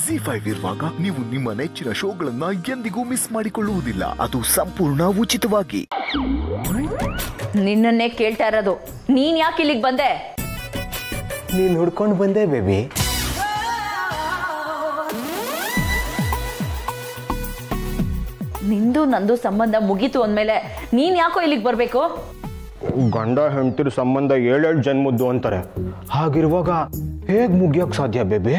G five ಇರುವಾಗ ನೀವು ನಿಮ್ಮ ನೆಚ್ಚಿನ ಶೋಗಳನ್ನ ಎಂದಿಗೂ ಮಿಸ್ ಮಾಡಿಕೊಳ್ಳುವುದಿಲ್ಲ ಅದು ಸಂಪೂರ್ಣ ಉಚಿತವಾಗಿ ನಿನ್ನನ್ನೇ ಕೇಳ್ತಾ ಇರೋದು ನೀನ್ ಯಾಕೆ ಇಲ್ಲಿಗೆ ಬಂದೆ ನೀನು ಹುಡ್ಕೊಂಡು ಬಂದೆ ಬೇಬಿ ನಿಂದು ನಂದು ಸಂಬಂಧ ಮುಗೀತು ಅಂದ್ಮೇಲೆ ನೀನ್ ಯಾಕೋ ಇಲ್ಲಿಗೆ ಬರ್ಬೇಕು ಗಂಡ ಹೆಂಡತಿರ ಸಂಬಂಧ ಏಳೇಳು ಜನ್ಮದ್ದು ಅಂತಾರೆ ಹಾಗಿರುವಾಗ ಹೇಗ್ ಮುಗಿಯೋಕ್ ಸಾಧ್ಯ ಬೇಬಿ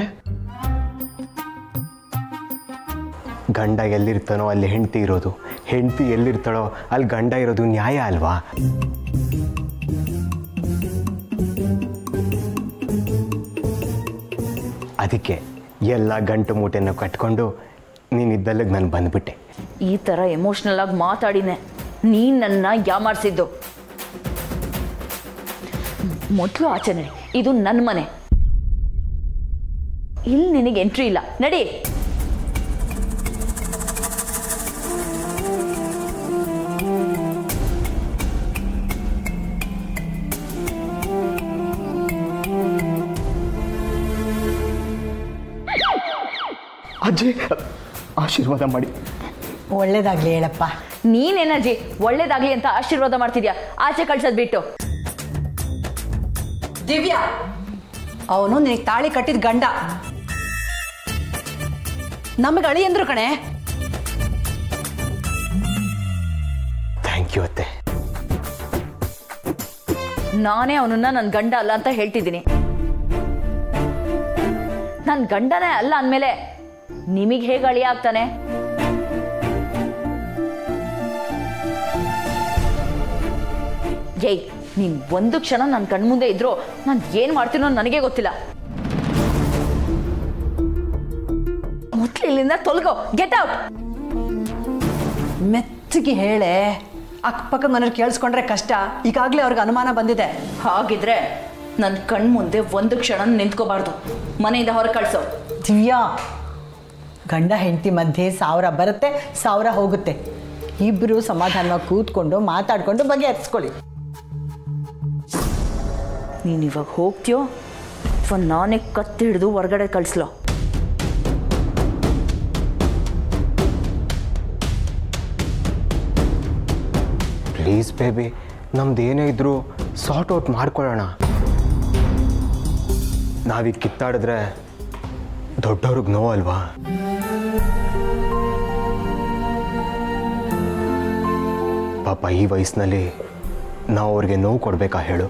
ಗಂಡ ಎಲ್ಲಿರ್ತಾನೋ ಅಲ್ಲಿ ಹೆಂಡತಿ ಇರೋದು ಹೆಂಡತಿ ಎಲ್ಲಿರ್ತಾಳೋ ಅಲ್ಲಿ ಗಂಡ ಇರೋದು ನ್ಯಾಯ ಅಲ್ವಾ ಅದಕ್ಕೆ ಎಲ್ಲ ಗಂಟು ಮೂಟೆನ ಕಟ್ಕೊಂಡು ನೀನಿದ್ದಲ್ಲಿಗೆ ನಾನು ಬಂದ್ಬಿಟ್ಟೆ ಈ ತರ ಎಮೋಷನಲ್ ಆಗಿ ಮಾತಾಡಿನೆ ನೀನ್ ನನ್ನ ಯಾಮಾರ್ಸಿದ್ದು ಮೊದಲು ಆಚೆ ನಡಿ ಇದು ನನ್ನ ಮನೆ ಇಲ್ಲಿ ನಿನಗೆ ಎಂಟ್ರಿ ಇಲ್ಲ ನಡಿ ಅಜ್ಜಿ ಆಶೀರ್ವಾದ ಮಾಡಿ ಒಳ್ಳೇದಾಗ್ಲಿ ಹೇಳಪ್ಪ ನೀನೇನಜ್ಜಿ ಒಳ್ಳೇದಾಗ್ಲಿ ಅಂತ ಆಶೀರ್ವಾದ ಮಾಡ್ತಿದ್ಯಾ ಆಚೆ ಕಳ್ಸೋದ್ ಬಿಟ್ಟು ದಿವ್ಯಾ ಅವನು ನಿನಗೆ ತಾಳಿ ಕಟ್ಟಿದ ಗಂಡ ನಮಗೆ ಅಳಿ ಅಂದ್ರು ಕಣೆ ಥ್ಯಾಂಕ್ ಯು ಅತ್ತೆ ನಾನೇ ಅವನನ್ನ ನನ್ನ ಗಂಡ ಅಲ್ಲ ಅಂತ ಹೇಳ್ತಿದ್ದೀನಿ ನನ್ನ ಗಂಡನೇ ಅಲ್ಲ ಅಂದಮೇಲೆ ನಿಮಗೆ ಹೇಗೆ ಅಳಿಯ ಆಗ್ತಾನೆ ಏಯ್ ನೀನ್ ಒಂದು ಕ್ಷಣ ನನ್ನ ಕಣ್ಮುಂದೆ ಇದ್ರು ನಾನು ಏನ್ ಮಾಡ್ತೀನೋ ನನಗೆ ಗೊತ್ತಿಲ್ಲ ಮೊದ್ಲು ಇಲ್ಲಿಂದ ತೊಲಗೋ ಗೆಟ್ ಔಟ್ ಮೆತ್ತಗೆ ಹೇಳೆ ಅಕ್ಕಪಕ್ಕದ ಮನೆಯವ್ರು ಕೇಳಿಸ್ಕೊಂಡ್ರೆ ಕಷ್ಟ ಈಗಾಗಲೇ ಅವ್ರಿಗೆ ಅನುಮಾನ ಬಂದಿದೆ ಹಾಗಿದ್ರೆ ನನ್ನ ಕಣ್ಮುಂದೆ ಒಂದು ಕ್ಷಣ ನಿಂತ್ಕೋಬಾರ್ದು ಮನೆಯಿಂದ ಹೊರ ಕಳ್ಸೋ ದಿವ್ಯಾ ಗಂಡ ಹೆಂಡತಿ ಮಧ್ಯೆ ಸಾವಿರ ಬರುತ್ತೆ ಸಾವಿರ ಹೋಗುತ್ತೆ ಇಬ್ಬರು ಸಮಾಧಾನವಾಗಿ ಕೂತ್ಕೊಂಡು ಮಾತಾಡ್ಕೊಂಡು ಬಗೆಹರಿಸ್ಕೊಳ್ಳಿ ನೀನು ಇವಾಗ ಹೋಗ್ತೀಯೋ ಅಥವಾ ನಾನೇ ಕತ್ತಿ ಹಿಡಿದು ಹೊರಗಡೆ ಕಳಿಸ್ಲೋ ಪ್ಲೀಸ್ ಬೇಬಿ ನಮ್ದು ಏನೇ ಇದ್ರೂ ಸಾರ್ಟ್ ಔಟ್ ಮಾಡ್ಕೊಳ್ಳೋಣ ನಾವೀಗ ಕಿತ್ತಾಡಿದ್ರೆ ದೊಡ್ಡವ್ರಿಗೆ ನೋವಲ್ವಾ ಪಾಪ ಈ ವಯಸ್ಸಿನಲ್ಲಿ ನಾವು ಅವ್ರಿಗೆ ನೋವು ಕೊಡ್ಬೇಕಾ ಹೇಳು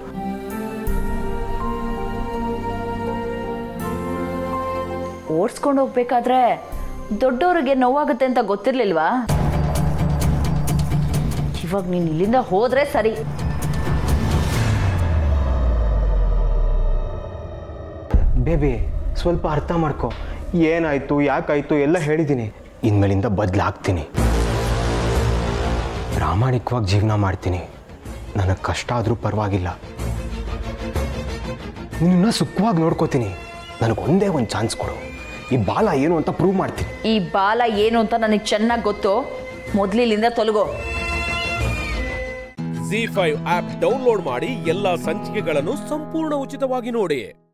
ಓಡಿಸ್ಕೊಂಡು ಹೋಗ್ಬೇಕಾದ್ರೆ ದೊಡ್ಡವ್ರಿಗೆ ನೋವಾಗುತ್ತೆ ಅಂತ ಗೊತ್ತಿರ್ಲಿಲ್ವಾ ಇವಾಗ ನೀನು ಇಲ್ಲಿಂದ ಹೋದ್ರೆ ಸರಿ ಬೇಬಿ ಸ್ವಲ್ಪ ಅರ್ಥ ಮಾಡ್ಕೊ ಏನಾಯ್ತು ಯಾಕಾಯ್ತು ಎಲ್ಲ ಹೇಳಿದ್ದೀನಿ ಇನ್ಮೇಲಿಂದ ಬದಲಾಗ್ತೀನಿ ಪ್ರಾಮಾಣಿಕವಾಗಿ ಜೀವನ ಮಾಡ್ತೀನಿ ನನಗೆ ಕಷ್ಟ ಆದರೂ ಪರವಾಗಿಲ್ಲ ನಿನ್ನ ಸುಖವಾಗಿ ನೋಡ್ಕೋತೀನಿ ನನಗೆ ಒಂದೇ ಒಂದು ಚಾನ್ಸ್ ಕೊಡು ಈ ಬಾಲ ಏನು ಅಂತ ಪ್ರೂವ್ ಮಾಡ್ತೀನಿ ಈ ಬಾಲ ಏನು ಅಂತ ನನಗೆ ಚೆನ್ನಾಗಿ ಗೊತ್ತು ಮೊದ್ಲು ಇಲ್ಲಿಂದ ತೊಲಗೋ ಜಿ ಫೈವ್ ಆಪ್ ಡೌನ್ಲೋಡ್ ಮಾಡಿ ಎಲ್ಲಾ ಸಂಚಿಕೆಗಳನ್ನು ಸಂಪೂರ್ಣ ಉಚಿತವಾಗಿ ನೋಡಿ